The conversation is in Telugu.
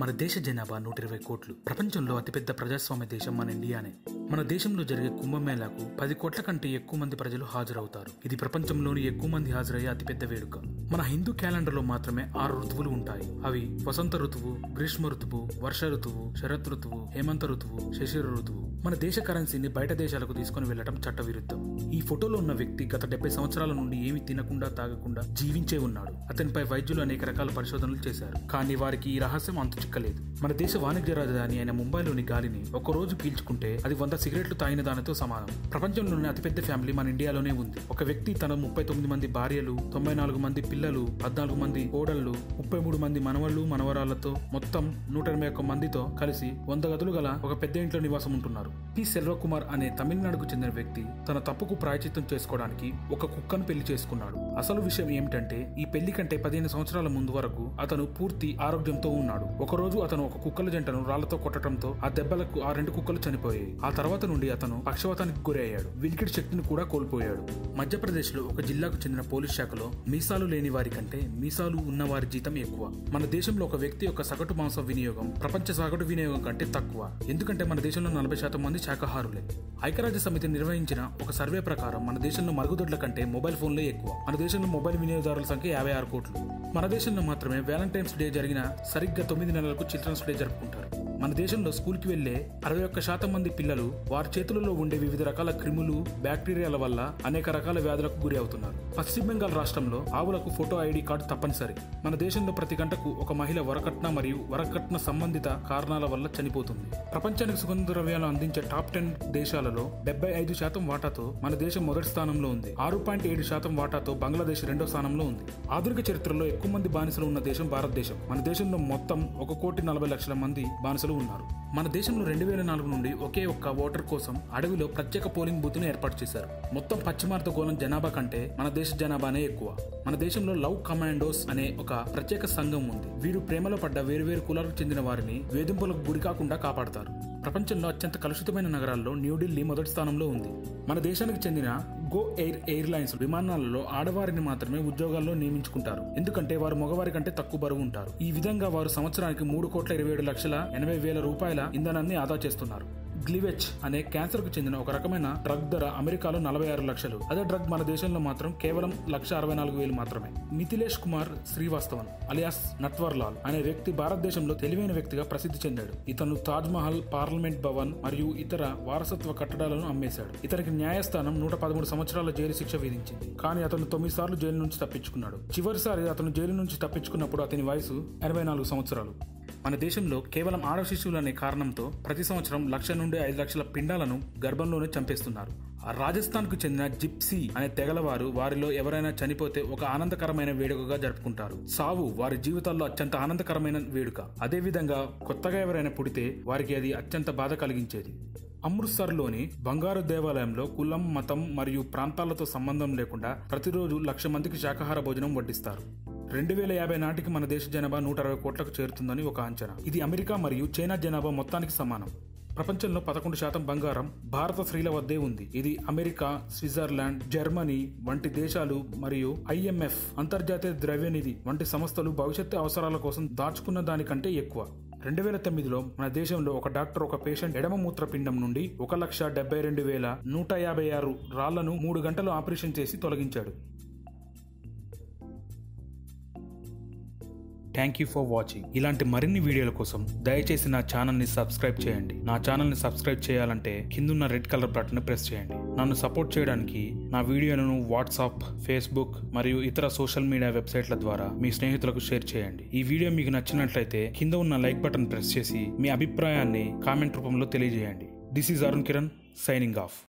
మన దేశ జనాభా నూట ఇరవై కోట్లు ప్రపంచంలో అతిపెద్ద ప్రజాస్వామ్య దేశం మన ఇండియానే మన దేశంలో జరిగే కుంభమేళాకు పది కోట్ల కంటే ఎక్కువ మంది ప్రజలు హాజరవుతారు ఇది ప్రపంచంలోని ఎక్కువ మంది హాజరయ్యే అతిపెద్ద వేడుక మన హిందూ క్యాలెండర్లో మాత్రమే ఆరు ఋతువులు ఉంటాయి అవి వసంత ఋతువు గ్రీష్మ ఋతువు వర్ష ఋతువు శరత్ ఋతువు హేమంత ఋతువు శశిర ఋతువు మన దేశ కరెన్సీని బయట దేశాలకు తీసుకుని వెళ్లడం చట్టవిరుద్ధం ఈ ఫోటోలో ఉన్న వ్యక్తి గత డెబ్బై సంవత్సరాల నుండి ఏమీ తినకుండా తాగకుండా జీవించే ఉన్నాడు అతనిపై వైద్యులు అనేక రకాల పరిశోధనలు చేశారు కానీ వారికి ఈ రహస్యం అంతు చిక్కలేదు మన దేశ వాణిజ్య రాజధాని అయిన ముంబైలోని గాలిని ఒక రోజు పీల్చుకుంటే అది వంద సిగరెట్లు తాగిన దానితో సమానం ప్రపంచంలోని అతిపెద్ద ఫ్యామిలీ మన ఇండియాలోనే ఉంది ఒక వ్యక్తి తన ముప్పై తొమ్మిది మంది భార్యలు తొంభై నాలుగు మంది పిల్లలు పద్నాలుగు మంది కోడళ్లు ముప్పై మూడు మంది మనవళ్ళు మనవరాళ్లతో మొత్తం నూట ఎనభై ఒక్క మందితో కలిసి వంద గదులు గల ఒక పెద్ద ఇంట్లో నివాసం ఉంటున్నారు పి సెల్వకుమార్ అనే తమిళనాడుకు చెందిన వ్యక్తి తన తప్పుకు ప్రాయచిత్తం చేసుకోవడానికి ఒక కుక్కను పెళ్లి చేసుకున్నాడు అసలు విషయం ఏమిటంటే ఈ పెళ్లి కంటే పదిహేను సంవత్సరాల ముందు వరకు అతను పూర్తి ఆరోగ్యంతో ఉన్నాడు ఒక రోజు అతను ఒక కుక్కల జంటను రాళ్లతో కొట్టడంతో ఆ దెబ్బలకు ఆ రెండు కుక్కలు చనిపోయాయి ఆ తర్వాత నుండి అతను పక్షవాతానికి గురయ్యాడు వినికిడి శక్తిని కూడా కోల్పోయాడు మధ్యప్రదేశ్ లో ఒక జిల్లాకు చెందిన పోలీస్ శాఖలో మీసాలు లేని వారి కంటే మీసాలు ఉన్న వారి జీతం ఎక్కువ మన దేశంలో ఒక వ్యక్తి యొక్క సగటు మాంస వినియోగం ప్రపంచ సగటు వినియోగం కంటే తక్కువ ఎందుకంటే మన దేశంలో నలభై శాతం మంది శాకాహారులే ఐక్యరాజ్య సమితి నిర్వహించిన ఒక సర్వే ప్రకారం మన దేశంలో మరుగుదొడ్ల కంటే మొబైల్ ఫోన్లే ఎక్కువ మన దేశంలో మొబైల్ వినియోగదారుల సంఖ్య యాభై ఆరు కోట్లు మన దేశంలో మాత్రమే వ్యాలంటైన్స్ డే జరిగిన సరిగ్గా తొమ్మిది నెలలకు చిల్డ్రన్స్ డే జరుపుకుంటారు మన దేశంలో స్కూల్కి వెళ్లే అరవై ఒక్క శాతం మంది పిల్లలు వారి చేతులలో ఉండే వివిధ రకాల క్రిములు బ్యాక్టీరియాల వల్ల అనేక రకాల వ్యాధులకు గురి అవుతున్నారు పశ్చిమ బెంగాల్ రాష్ట్రంలో ఆవులకు ఫోటో ఐడి కార్డు తప్పనిసరి మన దేశంలో ప్రతి గంటకు ఒక మహిళ వరకట్న మరియు వరకట్న సంబంధిత కారణాల వల్ల చనిపోతుంది ప్రపంచానికి సుగంధ ద్రవ్యాలు అందించే టాప్ టెన్ దేశాలలో డెబ్బై ఐదు శాతం వాటాతో మన దేశం మొదటి స్థానంలో ఉంది ఆరు పాయింట్ ఏడు శాతం వాటాతో బంగ్లాదేశ్ రెండో స్థానంలో ఉంది ఆధునిక చరిత్రలో ఎక్కువ మంది బానిసలు ఉన్న దేశం భారతదేశం మన దేశంలో మొత్తం ఒక కోటి నలభై లక్షల మంది బానిసలు ఉన్నారు మన దేశంలో రెండు వేల నాలుగు నుండి ఒకే ఒక్క ఓటర్ కోసం అడవిలో ప్రత్యేక పోలింగ్ బూత్ ను ఏర్పాటు చేశారు మొత్తం పశ్చిమార్ధ గోళం జనాభా కంటే మన దేశ జనాభానే ఎక్కువ మన దేశంలో లవ్ కమాండోస్ అనే ఒక ప్రత్యేక సంఘం ఉంది వీరు ప్రేమలో పడ్డ వేరువేరు కులాలకు చెందిన వారిని వేధింపులకు గురి కాకుండా కాపాడతారు ప్రపంచంలో అత్యంత కలుషితమైన నగరాల్లో న్యూఢిల్లీ మొదటి స్థానంలో ఉంది మన దేశానికి చెందిన గో ఎయిర్ ఎయిర్లైన్స్ విమానాలలో ఆడవారిని మాత్రమే ఉద్యోగాల్లో నియమించుకుంటారు ఎందుకంటే వారు మగవారి కంటే తక్కువ బరువు ఉంటారు ఈ విధంగా వారు సంవత్సరానికి మూడు కోట్ల ఇరవై ఏడు లక్షల ఎనభై వేల రూపాయల ఇంధనాన్ని ఆదా చేస్తున్నారు గ్లివెచ్ అనే క్యాన్సర్ కు చెందిన ఒక రకమైన డ్రగ్ ధర అమెరికాలో నలభై ఆరు లక్షలు అదే డ్రగ్ మన దేశంలో మాత్రం కేవలం లక్ష అరవై నాలుగు వేలు మాత్రమే మిథిలేష్ కుమార్ శ్రీవాస్తవన్ అలియాస్ నట్వర్ లాల్ అనే వ్యక్తి భారతదేశంలో తెలివైన వ్యక్తిగా ప్రసిద్ధి చెందాడు ఇతను తాజ్ మహల్ పార్లమెంట్ భవన్ మరియు ఇతర వారసత్వ కట్టడాలను అమ్మేశాడు ఇతనికి న్యాయస్థానం నూట పదమూడు సంవత్సరాల జైలు శిక్ష విధించింది కానీ అతను తొమ్మిది సార్లు జైలు నుంచి తప్పించుకున్నాడు చివరిసారి అతను జైలు నుంచి తప్పించుకున్నప్పుడు అతని వయసు ఎనభై నాలుగు సంవత్సరాలు మన దేశంలో కేవలం ఆడ శిశువులు అనే కారణంతో ప్రతి సంవత్సరం లక్ష నుండి ఐదు లక్షల పిండాలను గర్భంలోనే చంపేస్తున్నారు రాజస్థాన్కు చెందిన జిప్సీ అనే తెగలవారు వారిలో ఎవరైనా చనిపోతే ఒక ఆనందకరమైన వేడుకగా జరుపుకుంటారు సావు వారి జీవితాల్లో అత్యంత ఆనందకరమైన వేడుక అదే విధంగా కొత్తగా ఎవరైనా పుడితే వారికి అది అత్యంత బాధ కలిగించేది అమృత్సర్లోని బంగారు దేవాలయంలో కులం మతం మరియు ప్రాంతాలతో సంబంధం లేకుండా ప్రతిరోజు లక్ష మందికి శాకాహార భోజనం వడ్డిస్తారు రెండు వేల యాభై నాటికి మన దేశ జనాభా నూట అరవై కోట్లకు చేరుతుందని ఒక అంచనా ఇది అమెరికా మరియు చైనా జనాభా మొత్తానికి సమానం ప్రపంచంలో పదకొండు శాతం బంగారం భారత స్త్రీల వద్దే ఉంది ఇది అమెరికా స్విట్జర్లాండ్ జర్మనీ వంటి దేశాలు మరియు ఐఎంఎఫ్ అంతర్జాతీయ ద్రవ్యనిధి వంటి సంస్థలు భవిష్యత్తు అవసరాల కోసం దాచుకున్న దానికంటే ఎక్కువ రెండు వేల తొమ్మిదిలో మన దేశంలో ఒక డాక్టర్ ఒక పేషెంట్ ఎడమ మూత్రపిండం నుండి ఒక లక్ష డెబ్బై రెండు వేల నూట యాభై ఆరు రాళ్లను మూడు గంటలు ఆపరేషన్ చేసి తొలగించాడు థ్యాంక్ యూ ఫర్ వాచింగ్ ఇలాంటి మరిన్ని వీడియోల కోసం దయచేసి నా ఛానల్ని సబ్స్క్రైబ్ చేయండి నా ఛానల్ని సబ్స్క్రైబ్ చేయాలంటే కిందున్న రెడ్ కలర్ బటన్ ప్రెస్ చేయండి నన్ను సపోర్ట్ చేయడానికి నా వీడియోలను వాట్సాప్ ఫేస్బుక్ మరియు ఇతర సోషల్ మీడియా వెబ్సైట్ల ద్వారా మీ స్నేహితులకు షేర్ చేయండి ఈ వీడియో మీకు నచ్చినట్లయితే కింద ఉన్న లైక్ బటన్ ప్రెస్ చేసి మీ అభిప్రాయాన్ని కామెంట్ రూపంలో తెలియజేయండి this is Arun Kiran signing of